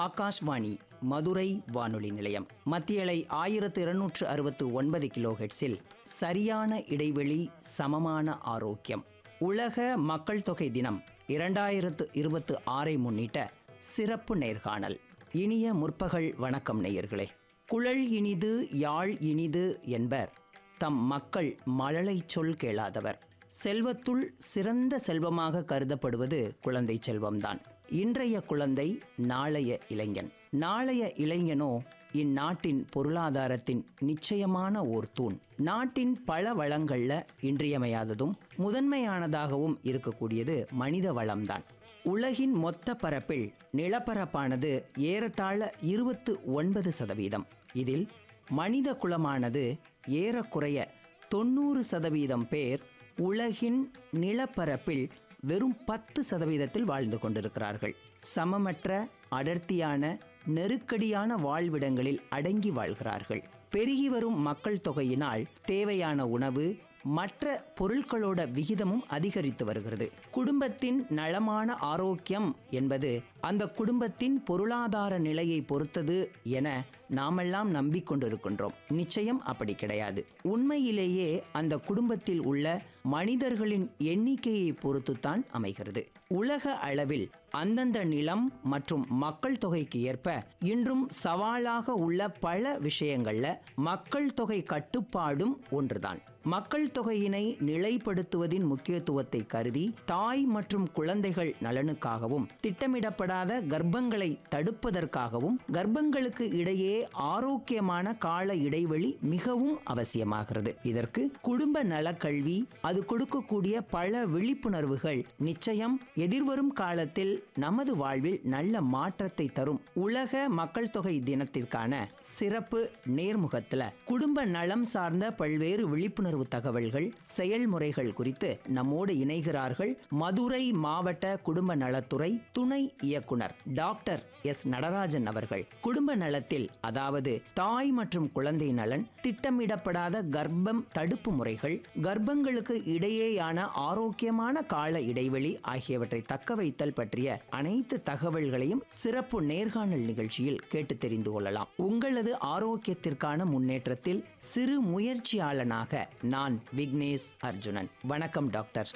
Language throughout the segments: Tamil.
ஆகாஷ்வாணி மதுரை வானொலி நிலையம் மத்தியலை ஆயிரத்து இருநூற்று அறுபத்து ஒன்பது கிலோ ஹெட்ஸில் சரியான இடைவெளி சமமான ஆரோக்கியம் உலக மக்கள் தொகை தினம் இரண்டாயிரத்து இருபத்து ஆறை முன்னிட்ட சிறப்பு நேர்காணல் இனிய முற்பகல் வணக்கம் நேயர்களே குழல் இனிது யாழ் இனிது என்பர் தம் மக்கள் மழலை சொல் கேளாதவர் செல்வத்துள் சிறந்த செல்வமாக கருதப்படுவது குழந்தை செல்வம்தான் இன்றைய குழந்தை நாளைய இளைஞன் நாளைய இளைஞனோ இந்நாட்டின் பொருளாதாரத்தின் நிச்சயமான ஓர் தூண் நாட்டின் பல வளங்கள்ல இன்றியமையாததும் முதன்மையானதாகவும் இருக்கக்கூடியது மனித வளம்தான் உலகின் மொத்த பரப்பில் நிலப்பரப்பானது ஏறத்தாழ இருபத்து ஒன்பது சதவீதம் இதில் மனித குலமானது ஏறக்குறைய தொண்ணூறு சதவீதம் பேர் உலகின் நிலப்பரப்பில் வெறும் பத்து சதவீதத்தில் வாழ்ந்து கொண்டிருக்கிறார்கள் சமமற்ற அடர்த்தியான நெருக்கடியான வாழ்விடங்களில் அடங்கி வாழ்கிறார்கள் பெருகி வரும் மக்கள் தொகையினால் தேவையான உணவு மற்ற பொருட்களோட விகிதமும் அதிகரித்து வருகிறது குடும்பத்தின் நலமான ஆரோக்கியம் என்பது அந்த குடும்பத்தின் பொருளாதார நிலையை பொறுத்தது என நாமெல்லாம் நம்பிக்கொண்டிருக்கின்றோம் நிச்சயம் அப்படி கிடையாது உண்மையிலேயே அந்த குடும்பத்தில் உள்ள மனிதர்களின் எண்ணிக்கையை பொறுத்துத்தான் அமைகிறது உலக அளவில் அந்தந்த நிலம் மற்றும் மக்கள் தொகைக்கு ஏற்ப இன்றும் சவாலாக உள்ள பல விஷயங்கள்ல மக்கள் தொகை கட்டுப்பாடும் ஒன்றுதான் மக்கள் தொகையினை நிலைப்படுத்துவதின் முக்கியத்துவத்தை கருதி தாய் மற்றும் குழந்தைகள் நலனுக்காகவும் திட்டமிடப்படாத கர்ப்பங்களை தடுப்பதற்காகவும் கர்ப்பங்களுக்கு இடையே ஆரோக்கியமான கால இடைவெளி மிகவும் அவசியமாகிறது இதற்கு குடும்ப நலக்கல்வி அது கொடுக்கக்கூடிய பல விழிப்புணர்வுகள் நிச்சயம் எதிர்வரும் காலத்தில் நமது வாழ்வில் நல்ல மாற்றத்தை தரும் உலக மக்கள் தொகை தினத்திற்கான சிறப்பு நேர்முகத்துல குடும்ப நலம் சார்ந்த பல்வேறு விழிப்புணர்வு தகவல்கள் செயல்முறைகள் குறித்து நம்மோடு இணைகிறார்கள் மதுரை மாவட்ட குடும்ப நலத்துறை துணை இயக்குனர் டாக்டர் எஸ் நடராஜன் அவர்கள் குடும்ப நலத்தில் அதாவது தாய் மற்றும் குழந்தை நலன் திட்டமிடப்படாத கர்ப்பம் தடுப்பு முறைகள் கர்ப்பங்களுக்கு இடையேயான ஆரோக்கியமான கால இடைவெளி ஆகியவற்றை தக்க வைத்தல் பற்றிய அனைத்து தகவல்களையும் சிறப்பு நேர்காணல் நிகழ்ச்சியில் கேட்டு தெரிந்து கொள்ளலாம் உங்களது ஆரோக்கியத்திற்கான முன்னேற்றத்தில் சிறு முயற்சியாளனாக நான் விக்னேஷ் அர்ஜுனன் வணக்கம் டாக்டர்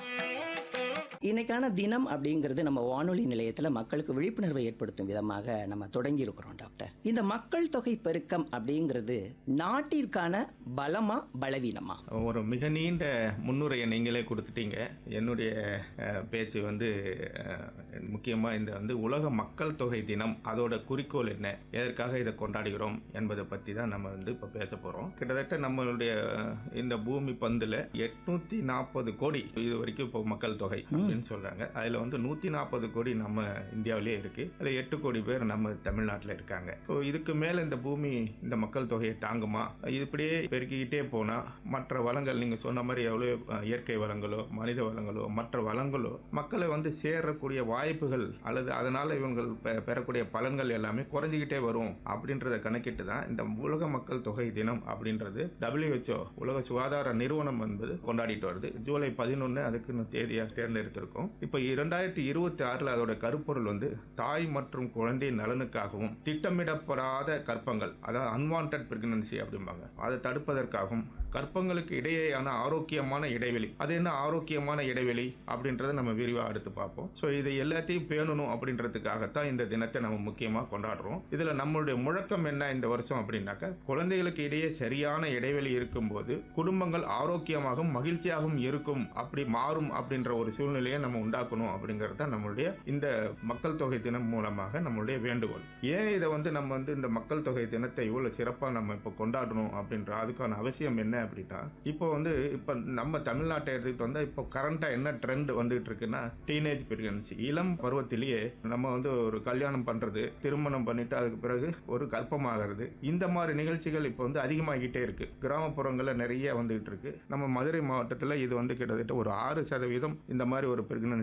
இன்னைக்கான தினம் அப்படிங்கிறது நம்ம வானொலி நிலையத்தில் மக்களுக்கு விழிப்புணர்வை ஏற்படுத்தும் விதமாக நம்ம தொடங்கி இருக்கிறோம் டாக்டர் இந்த மக்கள் தொகை பெருக்கம் அப்படிங்கிறது நாட்டிற்கான பலமா பலவீனமா ஒரு மிக நீண்ட முன்னுரையை நீங்களே கொடுத்துட்டீங்க என்னுடைய அஹ், பேச்சு வந்து முக்கியமாக இந்த வந்து உலக மக்கள் தொகை தினம் அதோட குறிக்கோள் என்ன எதற்காக இதை கொண்டாடுகிறோம் என்பதை பற்றி தான் நம்ம வந்து இப்போ பேச போகிறோம் கிட்டத்தட்ட நம்மளுடைய அஹ், இந்த பூமி பந்தில் எட்நூற்றி நாற்பது கோடி இது வரைக்கும் இப்போ மக்கள் தொகை அப்படின்னு சொல்கிறாங்க அதில் வந்து நூற்றி நாற்பது கோடி நம்ம இந்தியாவிலே இருக்குது அதில் எட்டு கோடி பேர் நம்ம தமிழ்நாட்டில் இருக்காங்க ஸோ இதுக்கு மேலே இந்த பூமி இந்த மக்கள் தொகையை தாங்குமா இது இப்படியே பெருக்கிக்கிட்டே போனால் மற்ற வளங்கள் நீங்கள் சொன்ன மாதிரி எவ்வளோ அஹ், இயற்கை வளங்களோ மனித வளங்களோ மற்ற வளங்களோ மக்களை வந்து சேரக்கூடிய வாய்ப்புகள் அல்லது அதனால் இவங்கள் பெ- பெறக்கூடிய பலன்கள் எல்லாமே குறைஞ்சிக்கிட்டே வரும் அப்படின்றத கணக்கிட்டு தான் இந்த உலக மக்கள் தொகை தினம் அப்படின்றது WHO உலக சுகாதார நிறுவனம் என்பது கொண்டாடிட்டு வருது ஜூலை பதினொன்று அதுக்குன்னு தேதியாக தேர்ந்தெடுத்திருக்கோம் இப்போ இரண்டாயிரத்தி இருபத்தி ஆறில் அதோட கருப்பொருள் வந்து தாய் மற்றும் குழந்தை நலனுக்காகவும் திட்டமிடப்படாத கற்பங்கள் அதாவது அன்வான்ட் பிரெக்னன்சி அப்படிம்பாங்க அதை தடுப்பதற்காகவும் கற்பங்களுக்கு இடையேயான ஆரோக்கியமான இடைவெளி அது என்ன ஆரோக்கியமான இடைவெளி அப்படின்றத நம்ம விரிவாக அடுத்து பார்ப்போம் ஸோ இதை எல்லாத்தையும் பேணணும் அப்படின்றதுக்காகத்தான் இந்த தினத்தை நம்ம முக்கியமாக கொண்டாடுறோம் இதில் நம்மளுடைய முழக்கம் என்ன இந்த வருஷம் அப்படின்னாக்கா குழந்தைகளுக்கு இடையே சரியான இடைவெளி இருக்கும்போது குடும்பங்கள் ஆரோக்கியமாகவும் மகிழ்ச்சியாகவும் இருக்கும் அப்படி மாறும் அப்படின்ற ஒரு சூழ்நிலையை நம்ம உண்டாக்கணும் அப்படிங்கிறது தான் நம்மளுடைய இந்த மக்கள் தொகை தினம் மூலமாக நம்மளுடைய வேண்டுகோள் ஏன் இதை வந்து நம்ம வந்து இந்த மக்கள் தொகை தினத்தை இவ்வளோ சிறப்பாக நம்ம இப்போ கொண்டாடணும் அப்படின்ற அதுக்கான அவசியம் என்ன அப்படின்னா இப்போ வந்து இப்போ நம்ம தமிழ்நாட்டை எடுத்துக்கிட்டு வந்தால் இப்போ கரண்ட்டாக என்ன ட்ரெண்ட் வந்துகிட்டு இருக்குன்னா டீனேஜ் பிரெக்னன்சி இளம் பருவத்திலேயே நம்ம வந்து ஒரு கல்யாணம் பண்ணுறது திருமணம் பண்ணிட்டு அதுக்கு பிறகு ஒரு கர்ப்பமாகிறது இந்த மாதிரி நிகழ்ச்சிகள் இப்போ வந்து அதிகமாகிட்டே இருக்கு கிராமப்புறங்களில் நிறைய வந்துகிட்டு இருக்கு நம்ம மதுரை மாவட்டத்தில் இது வந்து கிட்டத்தட்ட ஒரு ஆறு சதவீதம் இந்த மாதிரி ஒரு பிரெக்னன்சி